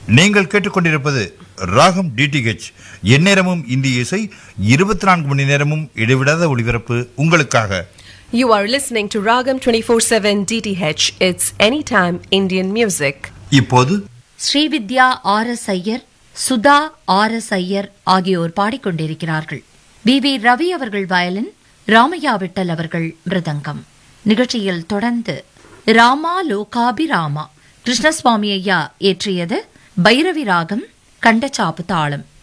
நீங்கள் கேட்டுக்கொண்டிருப்பது ராகம் டிடிஹெச் எந்நேரமும் இந்திய இசை இருபத்தி நான்கு மணி நேரமும் இடைவிடாத ஒளிபரப்பு உங்களுக்காக You are listening to Ragam 24/7 DTH. It's anytime Indian music. இப்போது Srividya R S Iyer Sudha R S Iyer ஆகியோர் பாடிக்கொண்டிருக்கிறார்கள் பி வி ரவி அவர்கள் வயலின் ராமையா விட்டல் அவர்கள் மிருதங்கம் நிகழ்ச்சியில் தொடர்ந்து ராமா லோகாபி ராமா கிருஷ்ணசுவாமி ஐயா இயற்றியது பைரவி ராகம் கண்டச்சாப்பு தாளம்